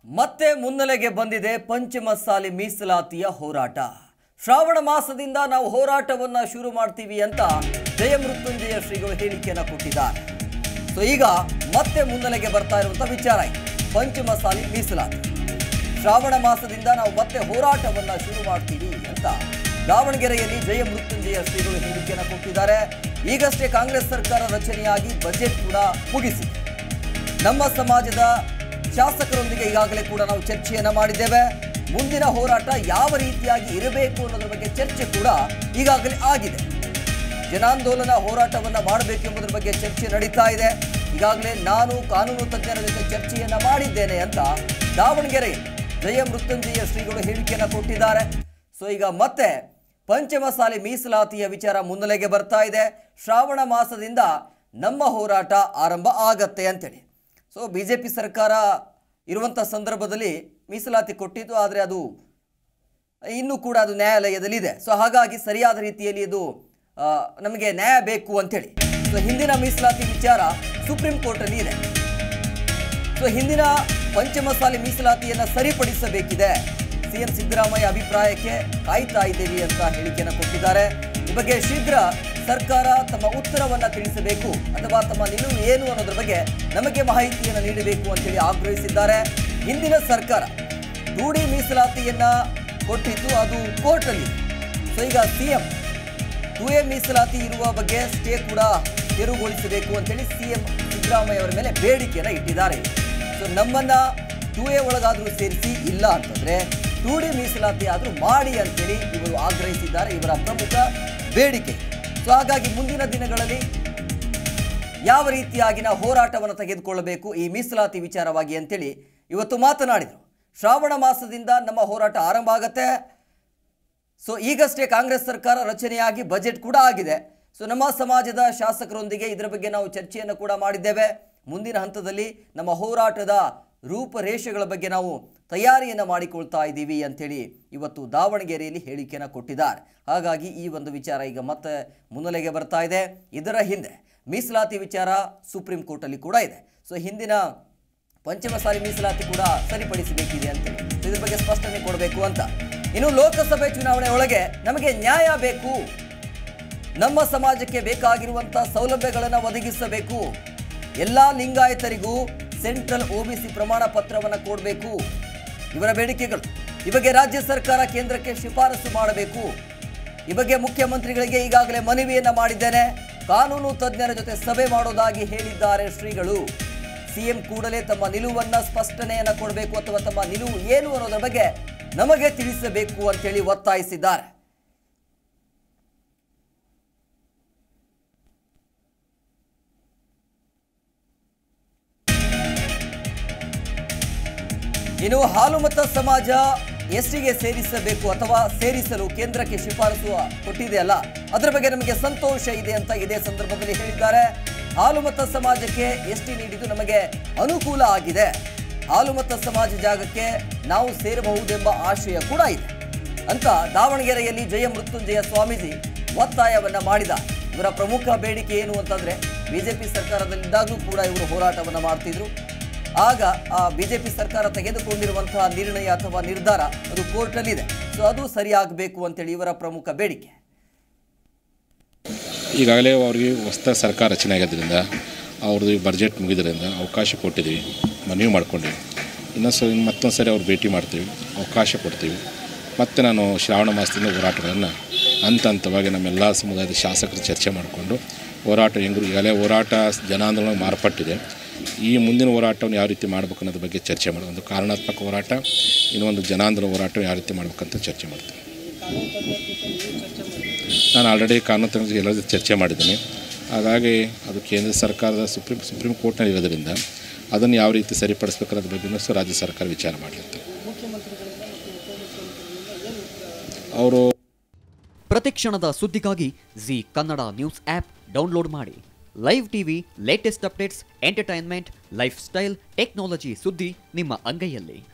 ಮತ್ತೆ ಮುನ್ನೆಲೆಗೆ ಬಂದಿದೆ ಪಂಚಮಸಾಲಿ ಮೀಸಲಾತಿಯ ಹೋರಾಟ ಶ್ರಾವಣ ಮಾಸದಿಂದ ನಾವು ಹೋರಾಟವನ್ನ ಶುರು ಮಾಡ್ತೀವಿ ಅಂತ ಜಯಮೃತ್ಯುಂಜಯ ಶ್ರೀಗಳು ಹೇಳಿಕೆಯನ್ನ ಕೊಟ್ಟಿದ್ದಾರೆ ಸೊ ಈಗ ಮತ್ತೆ ಮುನ್ನೆಲೆಗೆ ಬರ್ತಾ ಇರುವಂತ ವಿಚಾರ ಇದು ಪಂಚಮಸಾಲಿ ಮೀಸಲಾತಿ ಶ್ರಾವಣ ಮಾಸದಿಂದ ನಾವು ಮತ್ತೆ ಹೋರಾಟವನ್ನ ಶುರು ಮಾಡ್ತೀವಿ ಅಂತ ದಾವಣಗೆರೆಯಲ್ಲಿ ಜಯ ಮೃತ್ಯುಂಜಯ ಶ್ರೀಗಳು ಹೇಳಿಕೆಯನ್ನ ಕೊಟ್ಟಿದ್ದಾರೆ ಈಗಷ್ಟೇ ಕಾಂಗ್ರೆಸ್ ಸರ್ಕಾರ ರಚನೆಯಾಗಿ ಬಜೆಟ್ ಕೂಡ ಮುಗಿಸಿದೆ ನಮ್ಮ ಸಮಾಜದ ಶಾಸಕರೊಂದಿಗೆ ಈಗಾಗಲೇ ಕೂಡ ನಾವು ಚರ್ಚೆಯನ್ನ ಮಾಡಿದ್ದೇವೆ ಮುಂದಿನ ಹೋರಾಟ ಯಾವ ರೀತಿಯಾಗಿ ಇರಬೇಕು ಅನ್ನೋದ್ರ ಬಗ್ಗೆ ಚರ್ಚೆ ಕೂಡ ಈಗಾಗಲೇ ಆಗಿದೆ ಜನಾಂದೋಲನ ಹೋರಾಟವನ್ನ ಮಾಡಬೇಕು ಎಂಬುದರ ಬಗ್ಗೆ ಚರ್ಚೆ ನಡೀತಾ ಇದೆ ಈಗಾಗಲೇ ನಾನು ಕಾನೂನು ತಜ್ಞರ ಜೊತೆ ಚರ್ಚೆಯನ್ನ ಮಾಡಿದ್ದೇನೆ ಅಂತ ದಾವಣಗೆರೆ ಜಯ ಮೃತ್ಯುಂಜಯ ಶ್ರೀಗಳು ಹೇಳಿಕೆಯನ್ನ ಕೊಟ್ಟಿದ್ದಾರೆ ಸೊ ಈಗ ಮತ್ತೆ ಪಂಚಮಸಾಲಿ ಮೀಸಲಾತಿಯ ವಿಚಾರ ಮುನ್ನೆಲೆಗೆ ಬರ್ತಾ ಇದೆ ಶ್ರಾವಣ ಮಾಸದಿಂದ ನಮ್ಮ ಹೋರಾಟ ಆರಂಭ ಆಗತ್ತೆ ಅಂತೇಳಿ ಸೊ ಬಿ ಜೆ ಪಿ ಸರ್ಕಾರ ಇರುವಂಥ ಸಂದರ್ಭದಲ್ಲಿ ಮೀಸಲಾತಿ ಕೊಟ್ಟಿತ್ತು ಆದರೆ ಅದು ಇನ್ನೂ ಕೂಡ ಅದು ನ್ಯಾಯಾಲಯದಲ್ಲಿದೆ ಸೊ ಹಾಗಾಗಿ ಸರಿಯಾದ ರೀತಿಯಲ್ಲಿ ಇದು ಆ, ನಮಗೆ ನ್ಯಾಯ ಬೇಕು ಅಂತೇಳಿ ಸೊ ಹಿಂದಿನ ಮೀಸಲಾತಿ ವಿಚಾರ ಸುಪ್ರೀಂ ಕೋರ್ಟಲ್ಲಿ ಇದೆ ಸೊ ಹಿಂದಿನ ಪಂಚಮಸಾಲಿ ಮೀಸಲಾತಿಯನ್ನು ಸರಿಪಡಿಸಬೇಕಿದೆ ಸಿಎಂ ಸಿದ್ದರಾಮಯ್ಯ ಅಭಿಪ್ರಾಯಕ್ಕೆ ಕಾಯ್ತಾ ಇದ್ದೀವಿ ಅಂತ ಹೇಳಿಕೆಯನ್ನು ಕೊಟ್ಟಿದ್ದಾರೆ ಈ ಬಗ್ಗೆ ಶೀಘ್ರ ಸರ್ಕಾರ ತಮ್ಮ ಉತ್ತರವನ್ನ ತಿಳಿಸಬೇಕು ಅಥವಾ ತಮ್ಮ ನಿಲುವು ಏನು ಅನ್ನೋದ್ರ ಬಗ್ಗೆ ನಮಗೆ ಮಾಹಿತಿಯನ್ನು ನೀಡಬೇಕು ಅಂತೇಳಿ ಆಗ್ರಹಿಸಿದ್ದಾರೆ ಹಿಂದಿನ ಸರ್ಕಾರ ರೂಢಿ ಮೀಸಲಾತಿಯನ್ನ ಕೊಟ್ಟಿದ್ದು ಅದು ಕೋರ್ಟಲ್ಲಿ ಸೊ ಈಗ ಸಿಎಂ ಟು ಎ ಮೀಸಲಾತಿ ಇರುವ ಬಗ್ಗೆ ಸ್ಟೇ ಕೂಡ ತೆರವುಗೊಳಿಸಬೇಕು ಅಂತೇಳಿ ಸಿಎಂ ಸಿದ್ದರಾಮಯ್ಯ ಅವರ ಮೇಲೆ ಬೇಡಿಕೆಯನ್ನು ಇಟ್ಟಿದ್ದಾರೆ ಸೊ ನಮ್ಮನ್ನ ಟು ಎ ಒಳಗಾದರೂ ಸೇರಿಸಿ ಇಲ್ಲ ಅಂತಂದ್ರೆ ಟು ಡಿ ಮೀಸಲಾತಿ ಆದರೂ ಮಾಡಿ ಅಂತೇಳಿ ಇವರು ಆಗ್ರಹಿಸಿದ್ದಾರೆ ಇವರ ಪ್ರಮುಖ ಬೇಡಿಕೆ ಸೊ ಹಾಗಾಗಿ ಮುಂದಿನ ದಿನಗಳಲ್ಲಿ ಯಾವ ರೀತಿಯಾಗಿ ನಾವು ಹೋರಾಟವನ್ನು ತೆಗೆದುಕೊಳ್ಳಬೇಕು ಈ ಮೀಸಲಾತಿ ವಿಚಾರವಾಗಿ ಅಂತೇಳಿ ಇವತ್ತು ಮಾತನಾಡಿದರು ಶ್ರಾವಣ ಮಾಸದಿಂದ ನಮ್ಮ ಹೋರಾಟ ಆರಂಭ ಆಗತ್ತೆ ಸೊ ಈಗಷ್ಟೇ ಕಾಂಗ್ರೆಸ್ ಸರ್ಕಾರ ರಚನೆಯಾಗಿ ಬಜೆಟ್ ಕೂಡ ಆಗಿದೆ ಸೊ ನಮ್ಮ ಸಮಾಜದ ಶಾಸಕರೊಂದಿಗೆ ಇದರ ಬಗ್ಗೆ ನಾವು ಚರ್ಚೆಯನ್ನು ಕೂಡ ಮಾಡಿದ್ದೇವೆ ಮುಂದಿನ ಹಂತದಲ್ಲಿ ನಮ್ಮ ಹೋರಾಟದ ರೂಪರೇಷೆಗಳ ಬಗ್ಗೆ ನಾವು ತಯಾರಿಯನ್ನು ಮಾಡಿಕೊಳ್ತಾ ಇದ್ದೀವಿ ಅಂತೇಳಿ ಇವತ್ತು ದಾವಣಗೆರೆಯಲ್ಲಿ ಹೇಳಿಕೆಯನ್ನು ಕೊಟ್ಟಿದ್ದಾರೆ ಹಾಗಾಗಿ ಈ ಒಂದು ವಿಚಾರ ಈಗ ಮತ್ತೆ ಮುನ್ನೆಲೆಗೆ ಬರ್ತಾ ಇದೆ ಇದರ ಹಿಂದೆ ಮೀಸಲಾತಿ ವಿಚಾರ ಸುಪ್ರೀಂ ಕೋರ್ಟಲ್ಲಿ ಕೂಡ ಇದೆ ಸೊ ಹಿಂದಿನ ಪಂಚಮಸಾಲಿ ಮೀಸಲಾತಿ ಕೂಡ ಸರಿಪಡಿಸಬೇಕಿದೆ ಅಂತೇಳಿ ಸೊ ಇದ್ರ ಬಗ್ಗೆ ಸ್ಪಷ್ಟನೆ ಕೊಡಬೇಕು ಅಂತ ಇನ್ನು ಲೋಕಸಭೆ ಚುನಾವಣೆ ಒಳಗೆ ನಮಗೆ ನ್ಯಾಯ ಬೇಕು ನಮ್ಮ ಸಮಾಜಕ್ಕೆ ಬೇಕಾಗಿರುವಂಥ ಸೌಲಭ್ಯಗಳನ್ನು ಒದಗಿಸಬೇಕು ಎಲ್ಲ ಲಿಂಗಾಯತರಿಗೂ ಸೆಂಟ್ರಲ್ ಒಬಿಸಿ ಪ್ರಮಾಣ ಪತ್ರವನ್ನು ಕೊಡಬೇಕು ಇವರ ಬೇಡಿಕೆಗಳು ಈ ಬಗ್ಗೆ ರಾಜ್ಯ ಸರ್ಕಾರ ಕೇಂದ್ರಕ್ಕೆ ಶಿಫಾರಸು ಮಾಡಬೇಕು ಈ ಬಗ್ಗೆ ಮುಖ್ಯಮಂತ್ರಿಗಳಿಗೆ ಈಗಾಗಲೇ ಮನವಿಯನ್ನ ಮಾಡಿದ್ದೇನೆ ಕಾನೂನು ತಜ್ಞರ ಜೊತೆ ಸಭೆ ಮಾಡೋದಾಗಿ ಹೇಳಿದ್ದಾರೆ ಶ್ರೀಗಳು ಸಿಎಂ ಕೂಡಲೇ ತಮ್ಮ ನಿಲುವನ್ನ ಸ್ಪಷ್ಟನೆಯನ್ನ ಕೊಡಬೇಕು ಅಥವಾ ತಮ್ಮ ನಿಲುವು ಏನು ಅನ್ನೋದ್ರ ಬಗ್ಗೆ ನಮಗೆ ತಿಳಿಸಬೇಕು ಅಂತೇಳಿ ಒತ್ತಾಯಿಸಿದ್ದಾರೆ ಇನ್ನು ಹಾಲುಮತ ಸಮಾಜ ಎಸ್ಟಿಗೆ ಸೇರಿಸಬೇಕು ಅಥವಾ ಸೇರಿಸಲು ಕೇಂದ್ರಕ್ಕೆ ಶಿಫಾರಸು ಕೊಟ್ಟಿದೆಯಲ್ಲ ಅದರ ಬಗ್ಗೆ ನಮಗೆ ಸಂತೋಷ ಇದೆ ಅಂತ ಇದೇ ಸಂದರ್ಭದಲ್ಲಿ ಹೇಳಿದ್ದಾರೆ ಹಾಲುಮತ ಸಮಾಜಕ್ಕೆ ಎಸ್ಟಿ ನೀಡಿದ್ದು ನಮಗೆ ಅನುಕೂಲ ಆಗಿದೆ ಹಾಲುಮತ ಸಮಾಜ ಜಾಗಕ್ಕೆ ನಾವು ಸೇರಬಹುದೆಂಬ ಆಶಯ ಕೂಡ ಇದೆ ಅಂತ ದಾವಣಗೆರೆಯಲ್ಲಿ ಜಯ ಮೃತ್ಯುಂಜಯ ಸ್ವಾಮೀಜಿ ಒತ್ತಾಯವನ್ನ ಮಾಡಿದ ಇವರ ಪ್ರಮುಖ ಬೇಡಿಕೆ ಏನು ಅಂತಂದ್ರೆ ಬಿಜೆಪಿ ಸರ್ಕಾರದಲ್ಲಿದ್ದಾಗಲೂ ಕೂಡ ಇವರು ಹೋರಾಟವನ್ನ ಮಾಡ್ತಿದ್ರು ಆಗ ಆ ಬಿಜೆಪಿ ಸರ್ಕಾರ ತೆಗೆದುಕೊಂಡಿರುವಂತಹ ನಿರ್ಣಯ ಅಥವಾ ನಿರ್ಧಾರ ಅದು ಕೋರ್ಟಲ್ಲಿದೆ ಸೊ ಅದು ಸರಿಯಾಗಬೇಕು ಅಂತೇಳಿ ಇವರ ಪ್ರಮುಖ ಬೇಡಿಕೆ ಈಗಾಗಲೇ ಅವ್ರಿಗೆ ಹೊಸ ಸರ್ಕಾರ ರಚನೆ ಆಗಿದ್ದರಿಂದ ಅವ್ರದ್ದು ಬಜೆಟ್ ಮುಗಿದ್ರಿಂದ ಅವಕಾಶ ಕೊಟ್ಟಿದ್ದೀವಿ ಮನವಿ ಮಾಡ್ಕೊಂಡಿವಿ ಇನ್ನೊಂದು ಸರಿ ಮತ್ತೊಂದು ಸರಿ ಅವ್ರು ಭೇಟಿ ಮಾಡ್ತೀವಿ ಅವಕಾಶ ಕೊಡ್ತೀವಿ ಮತ್ತು ನಾನು ಶ್ರಾವಣ ಮಾಸದಿಂದ ಹೋರಾಟಗಳನ್ನು ಹಂತ ಹಂತವಾಗಿ ನಮ್ಮೆಲ್ಲ ಸಮುದಾಯದ ಶಾಸಕರು ಚರ್ಚೆ ಮಾಡಿಕೊಂಡು ಹೋರಾಟ ಹೆಂಗರು ಈಗಾಗಲೇ ಹೋರಾಟ ಜನಾಂದೋಲನ ಮಾರ್ಪಟ್ಟಿದೆ ಈ ಮುಂದಿನ ಹೋರಾಟವನ್ನು ಯಾವ ರೀತಿ ಮಾಡ್ಬೇಕು ಅನ್ನೋದ್ರ ಬಗ್ಗೆ ಚರ್ಚೆ ಮಾಡೋದು ಒಂದು ಕಾರಣಾತ್ಮಕ ಹೋರಾಟ ಇನ್ನೊಂದು ಜನಾಂದೋಲನ ಹೋರಾಟ ಯಾವ ರೀತಿ ಮಾಡ್ಬೇಕಂತ ಚರ್ಚೆ ಮಾಡ್ತೀನಿ ನಾನು ಆಲ್ರೆಡಿ ಕಾನೂನು ತಜ್ಞರ ಎಲ್ಲರ ಜೊತೆ ಚರ್ಚೆ ಮಾಡಿದ್ದೀನಿ ಹಾಗಾಗಿ ಅದು ಕೇಂದ್ರ ಸರ್ಕಾರದ ಸುಪ್ರೀಂ ಸುಪ್ರೀಂ ಕೋರ್ಟ್ನಲ್ಲಿ ಇರೋದರಿಂದ ಅದನ್ನು ಯಾವ ರೀತಿ ಸರಿಪಡಿಸ್ಬೇಕು ಅನ್ನೋದ್ರ ಬಗ್ಗೆ ಸಹ ರಾಜ್ಯ ಸರ್ಕಾರ ವಿಚಾರ ಮಾಡಲಿರುತ್ತೆ ಅವರು ಪ್ರತಿಕ್ಷಣದ ಸುದ್ದಿಗಾಗಿ Zee Kannada news app download ಮಾಡಿ live TV latest updates entertainment lifestyle technology ಸುದ್ದಿ ನಿಮ್ಮ ಅಂಗೈಯಲ್ಲಿ